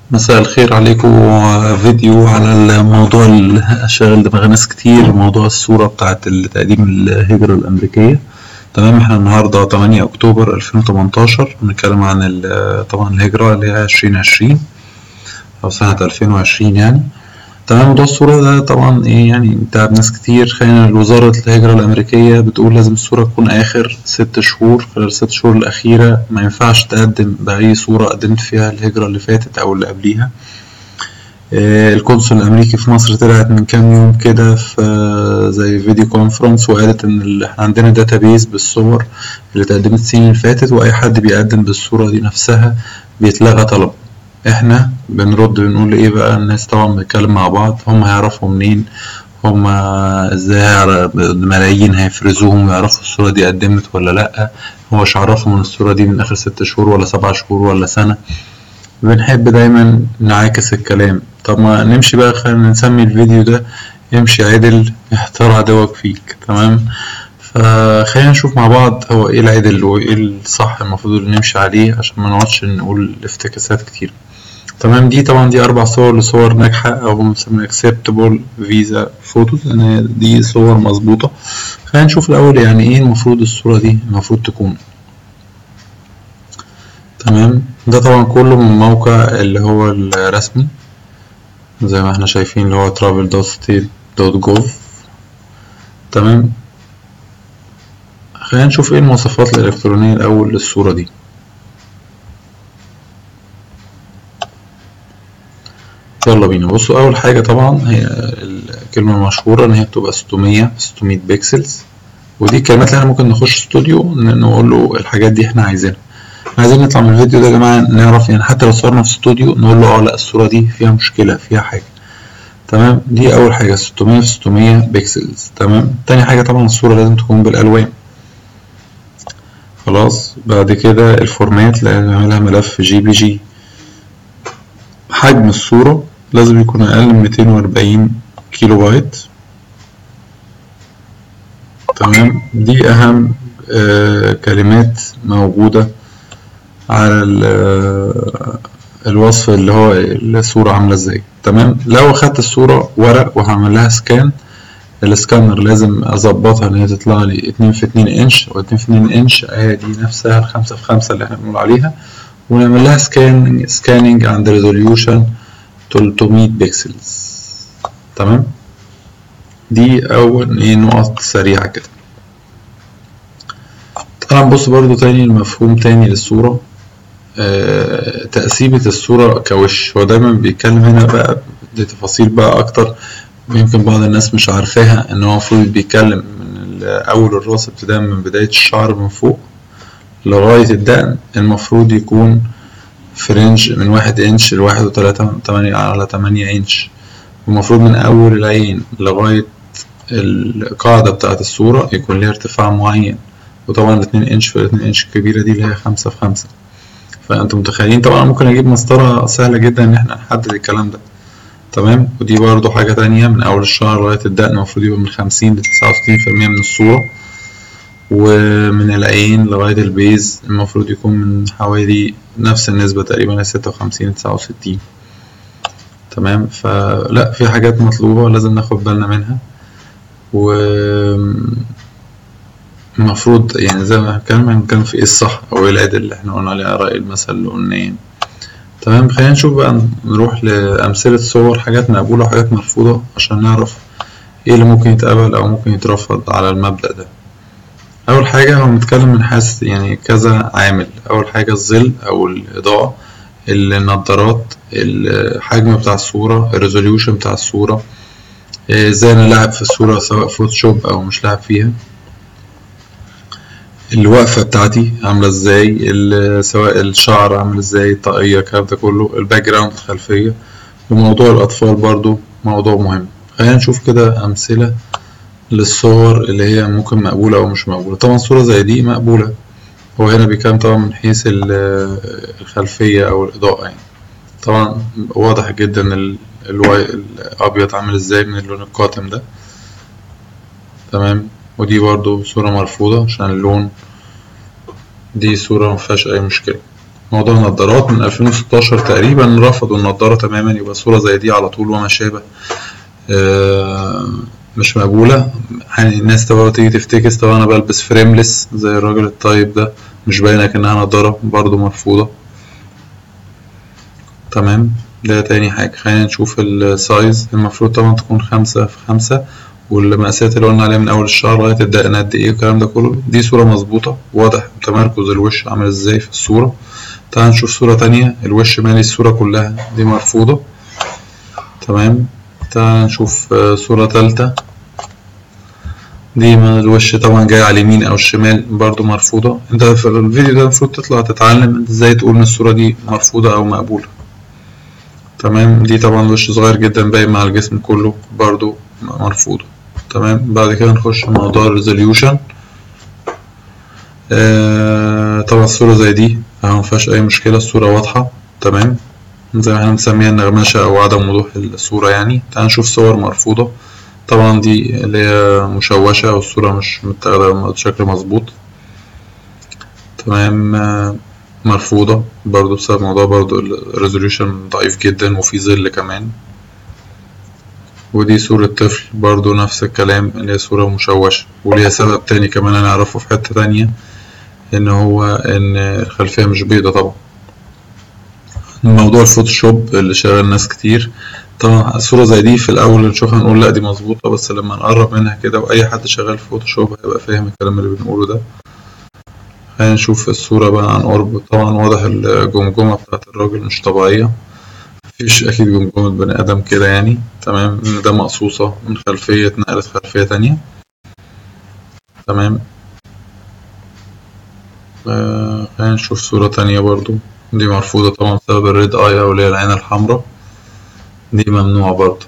مساء الخير عليكم فيديو على الموضوع اللي شاغل دماغ ناس كتير موضوع الصورة بتاعة تقديم الهجرة الأمريكية تمام احنا النهاردة 8 أكتوبر 2018 بنتكلم عن ال- طبعا الهجرة اللي هي 2020 أو سنة 2020 يعني تمام موضوع الصورة ده طبعا ايه يعني تعب ناس كتير خلينا وزارة الهجرة الأمريكية بتقول لازم الصورة تكون آخر ست شهور خلال الست شهور الأخيرة ما ينفعش تقدم بأي صورة قدمت فيها الهجرة اللي فاتت أو اللي قبليها آه، القنصل الأمريكي في مصر طلعت من كام يوم كده في آه، زي فيديو كونفرنس وقالت إن ال- احنا عندنا داتابيز بالصور اللي اتقدمت السنين اللي فاتت وأي حد بيقدم بالصورة دي نفسها بيتلغى طلب احنا بنرد بنقول ايه بقى الناس طبعا بنتكلم مع بعض هم هيعرفوا منين هم ازاي هيعرف- ملايين هيفرزوهم ويعرفوا الصورة دي قدمت ولا لأ هو مش عرفهم ان الصورة دي من اخر ست شهور ولا سبع شهور ولا سنة بنحب دايما نعاكس الكلام طب ما نمشي بقى خلينا نسمي الفيديو ده امشي عدل احتار عدوك فيك تمام فخلينا نشوف مع بعض هو ايه العدل وايه الصح المفروض اللي نمشي عليه عشان ما نقعدش نقول افتكاسات كتير تمام دي طبعا دي أربع صور لصور ناجحة أو بنسميها acceptable visa photos لأن هي دي صور مظبوطة خلينا نشوف الأول يعني إيه المفروض الصورة دي المفروض تكون تمام ده طبعا كله من موقع اللي هو الرسمي زي ما احنا شايفين اللي هو travel.state.gov تمام خلينا نشوف ايه المواصفات الإلكترونية الأول للصورة دي يلا بينا بصوا أول حاجة طبعا هي الكلمة المشهورة إن هي بتبقى 600 600 بيكسلز ودي الكلمات اللي احنا ممكن نخش استوديو ن- نقول له الحاجات دي احنا عايزينها احنا عايزين نطلع من الفيديو ده يا جماعة نعرف يعني حتى لو صورنا في استوديو نقول له اه لا الصورة دي فيها مشكلة فيها حاجة تمام دي أول حاجة 600 في 600 بيكسلز تمام تاني حاجة طبعا الصورة لازم تكون بالألوان خلاص بعد كده الفورمات لازم نعملها ملف جي بي جي حجم الصورة لازم يكون أقل من 240 كيلو بايت تمام دي أهم آه كلمات موجودة على ال- آه، الوصف اللي هو الصورة عاملة ازاي تمام لو أخدت الصورة ورق وهعمل لها سكان السكانر لازم أظبطها إن هي تطلع لي اتنين في اتنين إنش واتنين في اتنين إنش أهي دي نفسها الخمسة في خمسة اللي احنا بنقول عليها ونعمل لها سكان سكاننج عند ريزوليوشن 300 بكسلز تمام دي أول إيه نقط سريعة كده تعال نبص برضو تاني لمفهوم تاني للصورة آه، تقسيمة الصورة كوش هو دايما بيتكلم هنا بقى دي تفاصيل بقى أكتر يمكن بعض الناس مش عارفاها إن هو المفروض بيتكلم من ال- أول الراس ابتداء من بداية الشعر من فوق لغاية الدقن المفروض يكون في رينج من واحد إنش لواحد وتلاتة تمانية على تمانية إنش المفروض من أول العين لغاية القاعدة بتاعة الصورة يكون ليها ارتفاع معين وطبعا الاتنين إنش في الاتنين إنش الكبيرة دي اللي هي خمسة في خمسة فأنتم متخيلين طبعا ممكن أجيب مسطرة سهلة جدا إن احنا نحدد الكلام ده تمام ودي برضو حاجة تانية من أول الشهر لغاية الدقن المفروض يبقى من خمسين لتسعة وستين في المية من الصورة ومن العين لغاية البيز المفروض يكون من حوالي نفس النسبة تقريبا ستة وخمسين لتسعة وستين تمام فلا في حاجات مطلوبة لازم ناخد بالنا منها و المفروض يعني زي ما هنتكلم كان في ايه الصح او ايه العدل اللي احنا قلنا عليه على رأي المثل اللي قلناه يعني. تمام خلينا نشوف بقى نروح لأمثلة صور حاجات مقبولة وحاجات مرفوضة عشان نعرف ايه اللي ممكن يتقبل او ممكن يترفض على المبدأ ده أول حاجة هو بنتكلم من حيث يعني كذا عامل أول حاجة الظل أو الإضاءة النضارات الحجم بتاع الصورة الريزوليوشن بتاع الصورة إيه، ازاي انا لاعب في الصورة سواء فوتوشوب او مش لاعب فيها الوقفة بتاعتي عاملة ازاي ال- سواء الشعر عامل ازاي الطاقية الكلام ده كله الباك جراوند الخلفية وموضوع الأطفال برضو موضوع مهم خلينا نشوف كده أمثلة للصور اللي هي ممكن مقبولة أو مش مقبولة طبعا صورة زي دي مقبولة هو هنا بيتكلم طبعا من حيث ال- الخلفية أو الإضاءة يعني طبعا واضح جدا ال- الواي الأبيض عامل ازاي من اللون القاتم ده تمام ودي برضو صورة مرفوضة عشان اللون دي صورة مفيهاش أي مشكلة موضوع النضارات من 2016 تقريبا رفضوا النضارة تماما يبقى صورة زي دي على طول وما شابه آه، مش مقبولة يعني الناس طبعا تيجي تفتكس طبعا أنا بلبس فريملس زي الراجل الطيب ده مش باينة كأنها نضارة برضو مرفوضة تمام ده تاني حاجة خلينا نشوف السايز المفروض طبعا تكون خمسة في خمسة والمقاسات اللي قلنا عليها من أول الشعر لغاية الدقن قد إيه والكلام ده كله دي صورة مظبوطة واضح تمركز الوش عامل إزاي في الصورة تعال نشوف صورة تانية الوش مالي الصورة كلها دي مرفوضة تمام تعال نشوف آه، صورة تالتة دي من الوش طبعا جاي على اليمين او الشمال برضو مرفوضة انت في الفيديو ده المفروض تطلع تتعلم انت ازاي تقول ان الصورة دي مرفوضة او مقبولة تمام دي طبعا وش صغير جدا باين مع الجسم كله برضو مرفوضة تمام بعد كده نخش موضوع الريزوليوشن آه طبعا الصورة زي دي اهو مفيهاش اي مشكلة الصورة واضحة تمام زي ما احنا بنسميها النغمشة او عدم وضوح الصورة يعني تعال نشوف صور مرفوضة طبعا دي اللي هي مشوشة والصورة مش متاخدة بشكل مظبوط تمام آه، مرفوضة برضو بسبب موضوع برضو الريزوليوشن ضعيف جدا وفي ظل كمان ودي صورة طفل برضو نفس الكلام اللي هي صورة مشوشة وليها سبب تاني كمان أنا أعرفه في حتة تانية إن هو إن الخلفية مش بيضة طبعا موضوع الفوتوشوب اللي شغال ناس كتير طبعا الصورة زي دي في الأول نشوفها نقول لأ دي مظبوطة بس لما نقرب منها كده وأي حد شغال في فوتوشوب هيبقى فاهم الكلام اللي بنقوله ده خلينا نشوف الصورة بقى عن قرب طبعا واضح الجمجمة بتاعت الراجل مش طبيعية مفيش أكيد جمجمة بني آدم كده يعني تمام إن ده مقصوصة من خلفية اتنقلت خلفية تانية تمام آه، خلينا نشوف صورة تانية برضو دي مرفوضة طبعا بسبب الريد اي أو اللي هي العين الحمراء دي ممنوعة برضو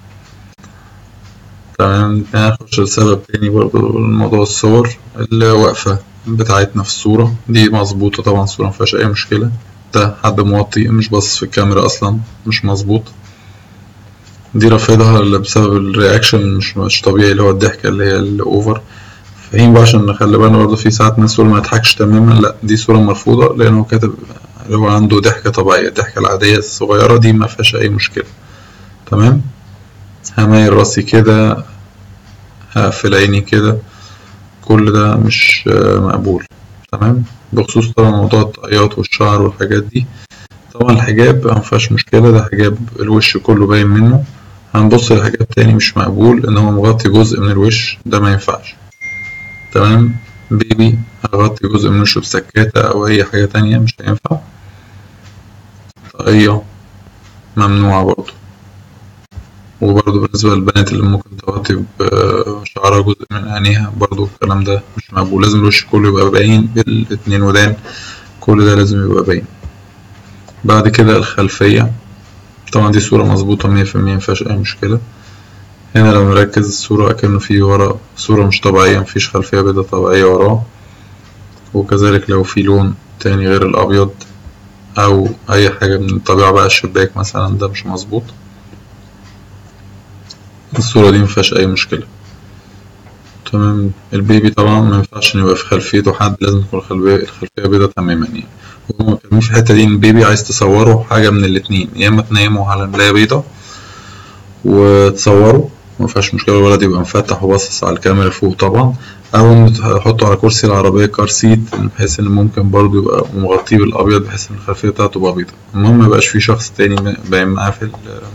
تمام هنخش لسبب تاني برضو الموضوع الصور اللي واقفة بتاعتنا في الصورة دي مظبوطة طبعا الصورة مفيهاش أي مشكلة ده حد موطي مش باصص في الكاميرا أصلا مش مظبوط دي رافضها اللي بسبب الرياكشن مش مش طبيعي اللي هو الضحكة اللي هي الأوفر فاهم بقى عشان نخلي بالنا برضه في ساعات ناس تقول ما يضحكش تماما لا دي صورة مرفوضة لأن هو كاتب اللي هو عنده ضحكة طبيعية الضحكة العادية الصغيرة دي ما فيهاش أي مشكلة تمام همايل راسي كده هقفل عيني كده كل ده مش آه، مقبول تمام بخصوص طبعا موضوع الطاقيات والشعر والحاجات دي طبعا الحجاب مفيهاش مشكلة ده حجاب الوش كله باين منه هنبص لحجاب تاني مش مقبول ان هو مغطي جزء من الوش ده ما ينفعش تمام بيبي هغطي جزء من وشه بسكاتة او اي حاجة تانية مش هينفع طاقية ممنوعة برضه وبرضه بالنسبة للبنات اللي ممكن تغطي بشعرها جزء من عينيها برضه الكلام ده مش مقبول لازم الوش كله يبقى باين بالاتنين ودان كل ده لازم يبقى باين بعد كده الخلفية طبعا دي صورة مظبوطة مية في المية مفيهاش أي مشكلة هنا لو نركز الصورة أكنه في ورا صورة مش طبيعية مفيش خلفية بيضة طبيعية وراه وكذلك لو في لون تاني غير الأبيض أو أي حاجة من الطبيعة بقى الشباك مثلا ده مش مظبوط الصورة دي مفيهاش أي مشكلة تمام البيبي طبعا مينفعش إن يبقى في خلفيته حد لازم تكون الخلفية الخلفية بيضة تماما يعني وهما متكلمين في الحتة دي إن البيبي عايز تصوره حاجة من الاتنين يا إما تنيمه على ملاية بيضة وتصوره مفيهاش مشكلة الولد يبقى مفتح وباصص على الكاميرا فوق طبعا أو إن تحطه على كرسي العربية كار سيت بحيث إن ممكن برضه يبقى مغطيه بالأبيض بحيث إن الخلفية بتاعته تبقى بيضة المهم ميبقاش في شخص تاني باين معاه في ال-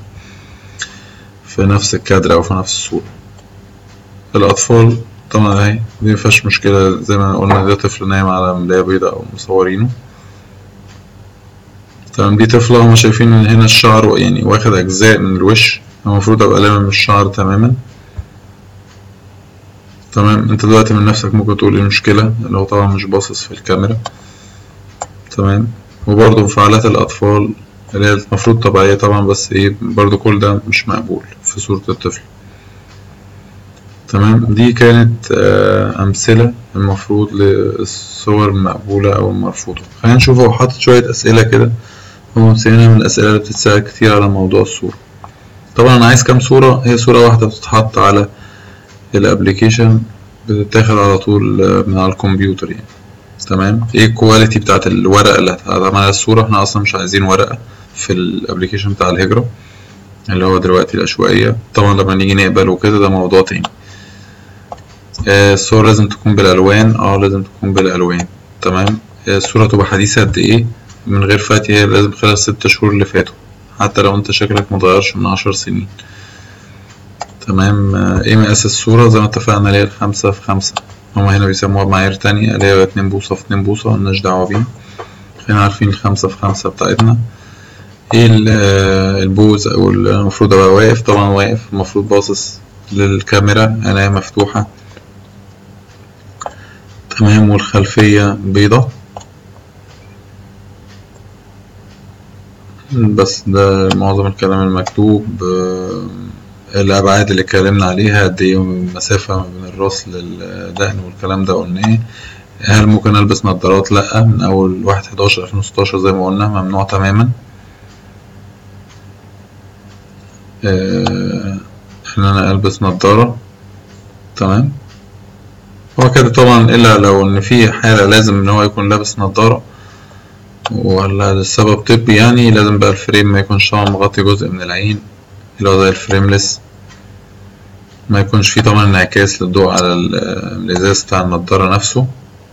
في نفس الكادر أو في نفس الصورة الأطفال طبعا أهي دي مفيهاش مشكلة زي ما قلنا ده طفل نايم على ملاية بيضة أو مصورينه تمام دي طفلة هما شايفين إن هنا الشعر يعني واخد أجزاء من الوش المفروض أبقى لامم الشعر تماما تمام انت دلوقتي من نفسك ممكن تقول ايه المشكلة لو طبعا مش باصص في الكاميرا تمام وبرضه انفعالات الأطفال اللي هي المفروض طبيعية طبعا بس ايه برضه كل ده مش مقبول في صورة الطفل تمام دي كانت آه، أمثلة المفروض للصور المقبولة أو المرفوضة خلينا نشوف هو حاطط شوية أسئلة كده هو مسينا من الأسئلة اللي بتتسأل كتير على موضوع الصورة طبعا أنا عايز كام صورة هي صورة واحدة بتتحط على الابليكيشن بتتاخد على طول آه، من على الكمبيوتر يعني تمام ايه الكواليتي بتاعت الورقة اللي هتعمل على الصورة احنا اصلا مش عايزين ورقة في الابليكيشن بتاع الهجرة اللي هو دلوقتي العشوائية طبعا لما نيجي نقبل وكده ده موضوع تاني آه، الصور لازم تكون بالالوان اه لازم تكون بالالوان تمام آه، الصورة تبقى حديثة قد ايه من غير فاتي هي لازم خلال الست شهور اللي فاتوا حتى لو انت شكلك متغيرش من عشر سنين تمام آه، ايه مقاس الصورة زي ما اتفقنا اللي هي الخمسة في خمسة هما هنا بيسموها بمعايير تانية اللي هي اتنين بوصة في اتنين بوصة ملناش دعوة بيها خلينا عارفين الخمسة في خمسة بتاعتنا ايه ال- آه، البوز او ال- المفروض ابقى واقف طبعا واقف المفروض باصص للكاميرا عينيا مفتوحة تمام والخلفية بيضة بس ده معظم الكلام المكتوب آه، الأبعاد اللي اتكلمنا عليها قد إيه المسافة ما بين الراس للدقن والكلام ده قلناه هل ممكن ألبس نظارات؟ لأ من أول واحد حداشر ألفين وستاشر زي ما قلنا ممنوع تماما آه، إن أنا ألبس نظارة تمام هو كده طبعا إلا لو إن في حالة لازم إن هو يكون لابس نظارة ولا لسبب طبي يعني لازم بقى الفريم ما يكونش طبعا مغطي جزء من العين اللي هو زي الفريملس ما يكونش فيه طبعا انعكاس للضوء على ال- الإزاز بتاع النضارة نفسه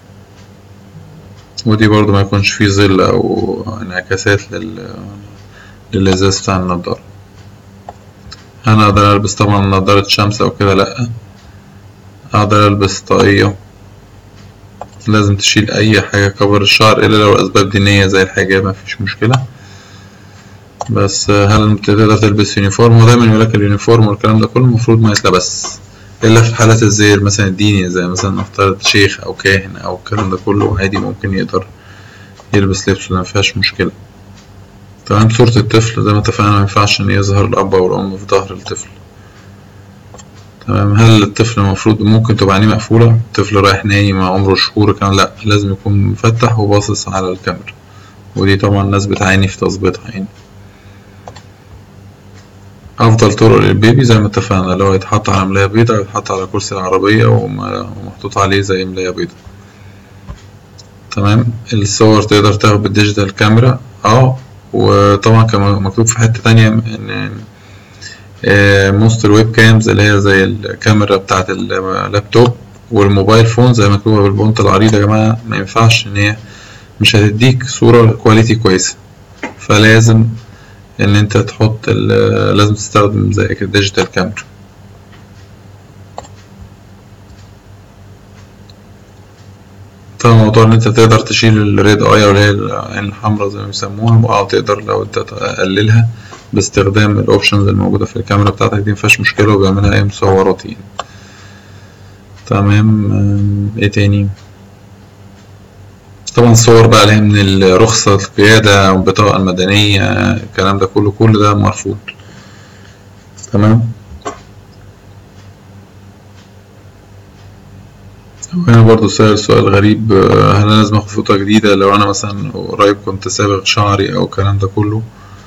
ودي برضو ما يكونش فيه ظل أو انعكاسات لل... للإزاز بتاع النضارة أنا أقدر ألبس طبعا نضارة شمس أو كده لأ أقدر ألبس طاقية لازم تشيل أي حاجة كفر الشعر إلا لو أسباب دينية زي الحجاب مفيش مشكلة بس هل انت تقدر تلبس يونيفورم هو دايما يقولك اليونيفورم والكلام ده كله المفروض ما يتلبس إلا في حالات الزي مثلا الديني زي مثلا نفترض شيخ أو كاهن أو الكلام ده كله عادي ممكن يقدر يلبس لبسه ده مفيهاش مشكلة تمام صورة الطفل زي ما اتفقنا مينفعش إن يظهر الأب أو الأم في ظهر الطفل تمام هل الطفل المفروض ممكن تبقى عينيه مقفولة الطفل رايح نايم عمره شهور كان لأ لازم يكون مفتح وباصص على الكاميرا ودي طبعا الناس بتعاني في تظبيطها يعني أفضل طرق للبيبي زي ما اتفقنا لو يتحط على ملاية بيضاء أو يتحط على كرسي العربية وم- ومحطوط عليه زي ملاية بيضاء تمام الصور تقدر تاخد بالديجيتال كاميرا اه وطبعا كان مكتوب في حتة تانية إن موست الويب كامز اللي هي زي الكاميرا بتاعة اللابتوب والموبايل فون زي ما مكتوبة بالبونت العريض يا جماعة ما ينفعش إن هي مش هتديك صورة كواليتي كويسة فلازم إن أنت تحط ال- لازم تستخدم زي كده ديجيتال كاميرا طبعا موضوع إن أنت تقدر تشيل الريد أي أو اللي هي العين الحمراء زي ما بيسموها أو تقدر لو أنت تقللها باستخدام الأوبشنز الموجودة في الكاميرا بتاعتك دي مفيهاش مشكلة وبيعملها أي مصورات يعني تمام آم، إيه تاني طبعا صور بقى اللي هي من الرخصة القيادة والبطاقة المدنية الكلام ده كله كل ده مرفوض تمام وهنا برضو سأل سؤال غريب آه، هل أنا لازم آخد فوطة جديدة لو أنا مثلا قريب كنت صابغ شعري أو الكلام ده كله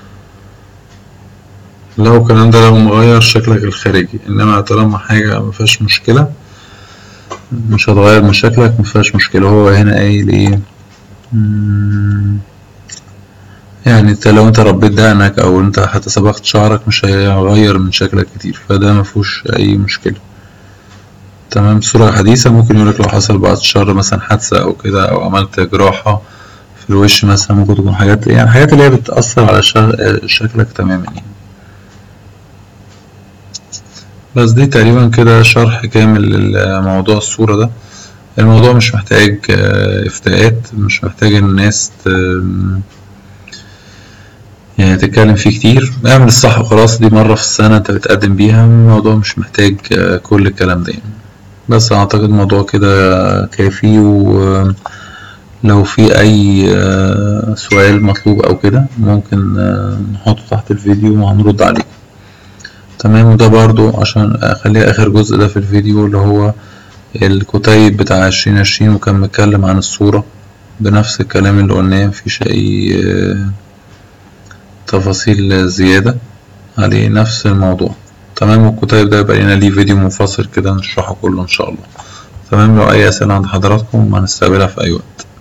لو الكلام ده لو مغير شكلك الخارجي إنما طالما حاجة مفيهاش مشكلة مش هتغير من شكلك مفيهاش مشكلة هو هنا قايل إيه مم، يعني انت لو انت ربيت دقنك او انت حتى صبغت شعرك مش هيغير من شكلك كتير فده مفهوش اي مشكلة تمام صورة حديثة ممكن يقولك لو حصل بعد الشر مثلا حادثة او كده او عملت جراحة في الوش مثلا ممكن تكون حاجات يعني حاجات اللي هي بتأثر على شا- شكلك تماما يعني بس دي تقريبا كده شرح كامل لموضوع الصورة ده الموضوع مش محتاج آه، افتاءات مش محتاج ان الناس ت- يعني تتكلم فيه كتير اعمل الصح وخلاص دي مرة في السنة انت بتقدم بيها الموضوع مش محتاج آه، كل الكلام ده يعني بس اعتقد الموضوع كده كافي ولو في اي آه، سؤال مطلوب او كده ممكن آه، نحطه تحت الفيديو وهنرد عليه تمام وده برضو عشان اخليها اخر جزء ده في الفيديو اللي هو الكتيب بتاع عشرين عشرين وكان متكلم عن الصورة بنفس الكلام اللي قلناه مفيش اي آه، تفاصيل زيادة عليه نفس الموضوع تمام والكتيب ده يبقى لنا ليه فيديو منفصل كده نشرحه كله ان شاء الله تمام لو اي اسئلة عند حضراتكم هنستقبلها في اي وقت